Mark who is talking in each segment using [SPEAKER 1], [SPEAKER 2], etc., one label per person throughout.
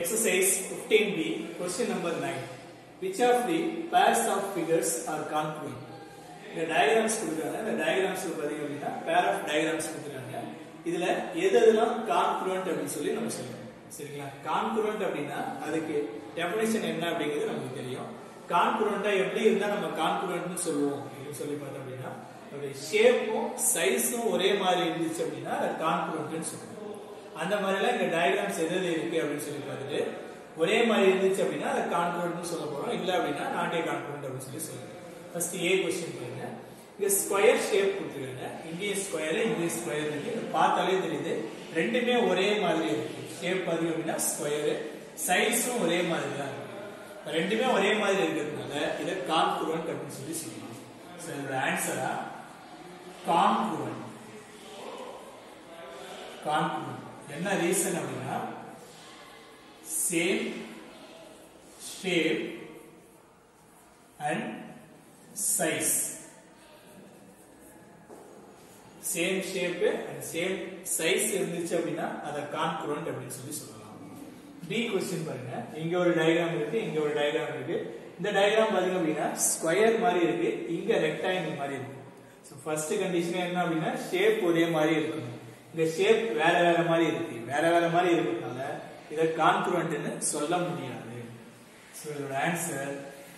[SPEAKER 1] Exercise 15b, question number 9. Which of the pairs of figures are congruent? இந்த diagrams கொடுக்குறாங்க இந்த diagrams பார்த்தீங்க அப்படின்னா பேர் ஆஃப் டயக்ராம்ஸ் கொடுக்குறாங்க இதுல எது எதெல்லாம் கான்குரண்ட் அப்படின்னு சொல்லி நம்ம சொல்லணும் சரிங்களா கான்குரண்ட் அப்படின்னா அதுக்கு டெஃபினேஷன் என்ன அப்படிங்கிறது நமக்கு தெரியும் கான்குரண்டா எப்படி இருந்தா நம்ம கான்குரண்ட்னு சொல்லுவோம் அப்படின்னு சொல்லி பார்த்தோம் அப்படின்னா அதோடைய ஷேப்பும் சைஸும் ஒரே மாதிரி இருந்துச்சு அப்படின்னா அது கான்குரண்ட்னு சொல்லுவோம் அந்த மாதிரிலாம் இங்க டயக்ராம்ஸ் எது எது இருக்கு அப்படின்னு சொல்லி பார்த்துட்டு ஒரே மாதிரி இருந்துச்சு அப்படின்னா அதை கான்குரண்ட்னு சொல்ல போறோம் இல்ல அப்படின்னா நாட்டே கான்குரண்ட் அப்படின்னு சொல்லி சொல்லுவோம் ஃபர்ஸ்ட் ஏ கொஸ்டின் பாருங்க இங்க ஸ்கொயர் ஷேப் கொடுத்துருக்காங்க இங்கேயும் ஸ்கொயர் இங்கேயும் ஸ்கொயர் இருக்கு இதை பார்த்தாலே தெரியுது ரெண்டுமே ஒரே மாதிரி இருக்கு ஷேப் பாத்தீங்க அப்படின்னா ஸ்கொயர் சைஸும் ஒரே மாதிரி தான் இருக்கு ரெண்டுமே ஒரே மாதிரி இருக்கிறதுனால இதை கான்குரண்ட் அப்படின்னு சொல்லி சொல்லலாம் ஸோ இதோட ஆன்சரா கான்குரண்ட் கான்குரண்ட் என்ன ரீசன் அப்படின்னா same shape and size same shape and same size இருந்துச்சு அப்படின்னா அதை கான்குரண்ட் அப்படின்னு சொல்லி சொல்லலாம் பி கொஸ்டின் பாருங்க இங்க ஒரு டயக்ராம் இருக்கு இங்க ஒரு டயக்ராம் இருக்கு இந்த டயக்ராம் பாத்தீங்க அப்படின்னா ஸ்கொயர் மாதிரி இருக்கு இங்க ரெக்டாங்கிள் மாதிரி இருக்கு ஸோ ஃபர்ஸ்ட் கண்டிஷன் என்ன அப்படின்னா ஷேப் ஒரே மாதிரி இருக்கணும் இந்த ஷேப் வேற வேற மாதிரி இருக்கு வேற வேற மாதிரி இருக்கிறதுனால இதை கான்குரண்ட்னு சொல்ல முடியாது ஸோ இதோட ஆன்சர்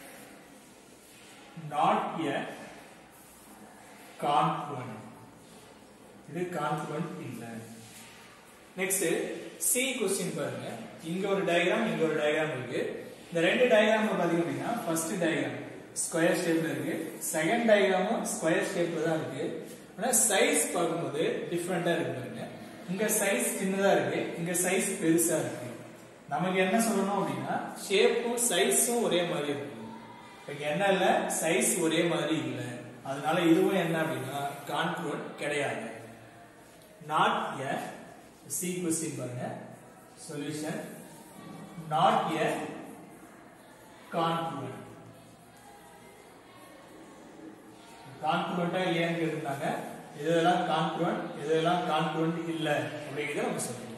[SPEAKER 1] நாட் எ கான்குரண்ட் இது கான்குரண்ட் இல்ல நெக்ஸ்ட் சி கொஸ்டின் பாருங்க இங்க ஒரு டயக்ராம் இங்க ஒரு டயக்ராம் இருக்கு இந்த ரெண்டு டயக்ராம் பாத்தீங்க அப்படின்னா ஃபர்ஸ்ட் டயக்ராம் ஸ்கொயர் ஷேப்ல இருக்கு செகண்ட் டயக்ராமும் ஸ்கொயர் ஷேப்ல தான் இருக்கு ஆனா சைஸ் பார்க்கும்போது டிஃப்ரெண்டா இருக்கு பாருங்க இங்க சைஸ் சின்னதா இருக்கு இங்க சைஸ் பெருசா இருக்கு நமக்கு என்ன சொல்லணும் அப்படின்னா ஷேப்பும் சைஸும் ஒரே மாதிரி இருக்கு இங்க என்ன இல்ல சைஸ் ஒரே மாதிரி இல்ல அதனால இதுவும் என்ன அப்படின்னா கான்குரண்ட் கிடையாது நாட் எ சி கொஸ்டின் பாருங்க சொல்யூஷன் நாட் எ கான்குரண்ட் கான்குரண்டா இல்லையான்னு கேட்டிருந்தாங்க இதெல்லாம் கான்குரண்ட் இதெல்லாம் கான்குரண்ட் இல்ல அப்படிங்கிறத நம்ம சொல்லிட்டோம்